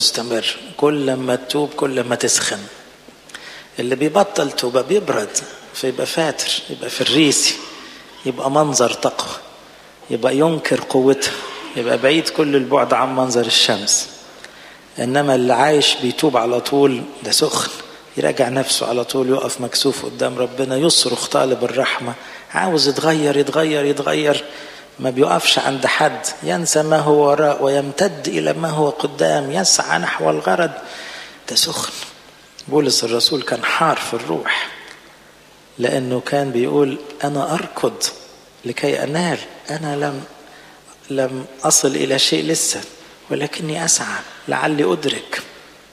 مستمر كل ما تتوب كل ما تسخن اللي بيبطل توبة بيبرد فيبقى فاتر يبقى فريسي يبقى منظر تقوى يبقى ينكر قوته يبقى بعيد كل البعد عن منظر الشمس انما اللي عايش بيتوب على طول ده سخن يراجع نفسه على طول يقف مكسوف قدام ربنا يصرخ طالب الرحمة عاوز يتغير يتغير يتغير ما بيقفش عند حد ينسى ما هو وراء ويمتد إلى ما هو قدام يسعى نحو الغرض ده سخن بولس الرسول كان حار في الروح لأنه كان بيقول أنا أركض لكي أنال أنا لم لم أصل إلى شيء لسه ولكني أسعى لعلي أدرك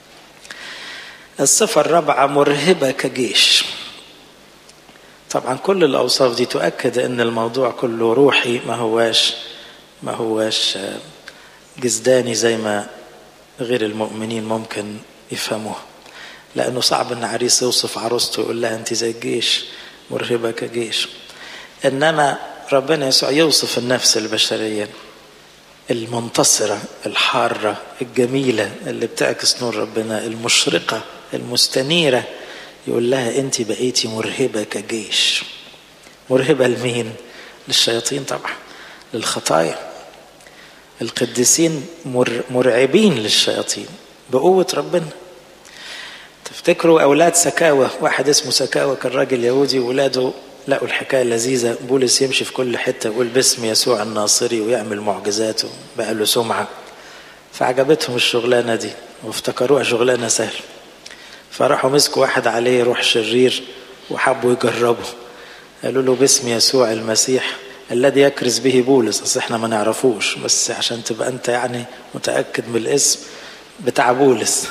الصفة الرابعة مرهبة كجيش طبعا كل الأوصاف دي تؤكد أن الموضوع كله روحي ما هواش ما هواش جزداني زي ما غير المؤمنين ممكن يفهموه لأنه صعب أن عريس يوصف عروسته يقول لها أنت زي الجيش مرهبة كجيش إنما ربنا يسوع يوصف النفس البشرية المنتصرة الحارة الجميلة اللي بتعكس نور ربنا المشرقة المستنيرة يقول لها انت بقيتي مرهبة كجيش مرهبة لمين للشياطين طبعا للخطايا القديسين مر مرعبين للشياطين بقوة ربنا تفتكروا أولاد سكاوى واحد اسمه سكاوى كان راجل يهودي وولاده لقوا الحكاية لذيذة بولس يمشي في كل حتة يقول باسم يسوع الناصري ويعمل معجزاته بقى له سمعة فعجبتهم الشغلانة دي وافتكروها شغلانة سهلة فراحوا مسكوا واحد عليه روح شرير وحبوا يجربوا قالوا له باسم يسوع المسيح الذي يكرز به بولس اصل احنا ما نعرفوش بس عشان تبقى انت يعني متاكد من الاسم بتاع بولس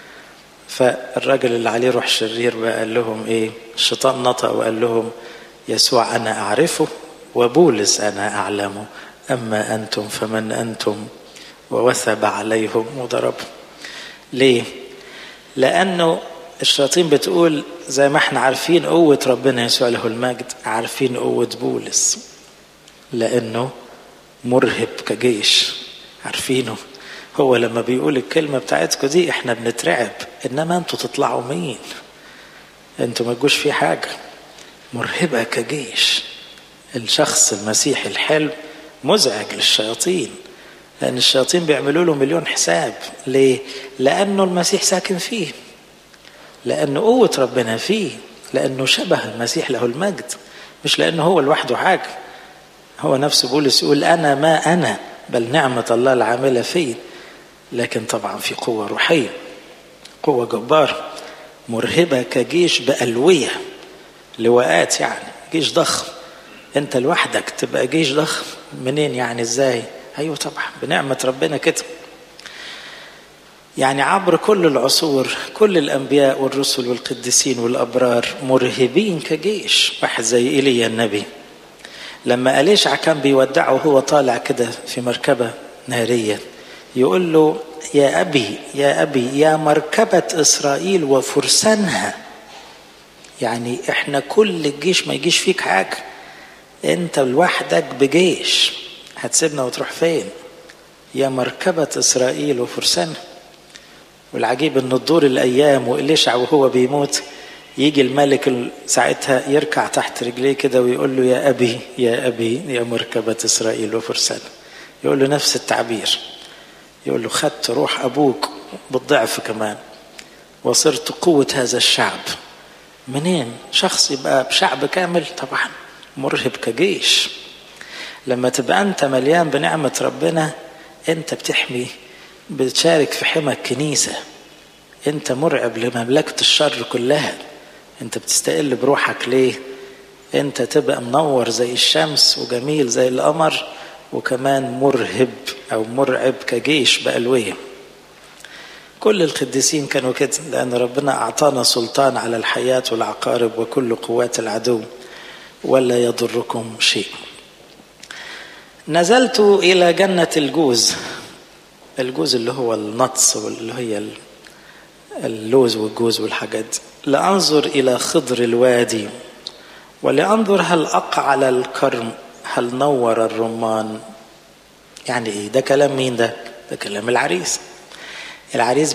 فالراجل اللي عليه روح شرير بقى قال لهم ايه الشيطان نطق وقال لهم يسوع انا اعرفه وبولس انا اعلمه اما انتم فمن انتم ووثب عليهم وضربهم ليه لانه الشياطين بتقول زي ما احنا عارفين قوة ربنا يسوع له المجد عارفين قوة بولس لأنه مرهب كجيش عارفينه هو لما بيقول الكلمة بتاعتكم دي احنا بنترعب انما انتوا تطلعوا مين انتوا ما تجوش في حاجة مرهبة كجيش الشخص المسيحي الحلو مزعج للشياطين لأن الشياطين بيعملوا له مليون حساب ليه؟ لأنه المسيح ساكن فيه لأنه قوة ربنا فيه لأنه شبه المسيح له المجد مش لأنه هو لوحده حاجة هو نفسه بولس يقول أنا ما أنا بل نعمة الله العاملة فيه لكن طبعا في قوة روحية قوة جبارة مرهبة كجيش بألوية لواءات يعني جيش ضخم انت لوحدك تبقى جيش ضخم منين يعني ازاي ايوه طبعا بنعمة ربنا كده يعني عبر كل العصور كل الانبياء والرسل والقديسين والابرار مرهبين كجيش واحد زي ايليا النبي لما أليشع كان بيودعه وهو طالع كده في مركبة نارية يقول له يا أبي يا أبي يا مركبة إسرائيل وفرسانها يعني إحنا كل الجيش ما يجيش فيك حاجة أنت لوحدك بجيش هتسيبنا وتروح فين يا مركبة إسرائيل وفرسانها والعجيب أن تدور الأيام وإليشع وهو بيموت يجي الملك ساعتها يركع تحت رجليه كده ويقول له يا أبي يا أبي يا مركبة إسرائيل وفرسان يقول له نفس التعبير يقول له خدت روح أبوك بالضعف كمان وصرت قوة هذا الشعب منين شخص يبقى بشعب كامل طبعا مرهب كجيش لما تبقى أنت مليان بنعمة ربنا أنت بتحمي بتشارك في حمى الكنيسة أنت مرعب لمملكة الشر كلها انت بتستقل بروحك ليه انت تبقى منور زي الشمس وجميل زي القمر وكمان مرهب او مرعب كجيش بألوية كل القديسين كانوا كده لأن ربنا أعطانا سلطان على الحياة والعقارب وكل قوات العدو ولا يضركم شيء نزلت إلى جنة الجوز الجوز اللي هو النطس واللي هي اللوز والجوز والحاجات لأنظر إلى خضر الوادي ولأنظر هل أقعل الكرم هل نور الرمان يعني إيه ده كلام مين ده ده كلام العريس العريس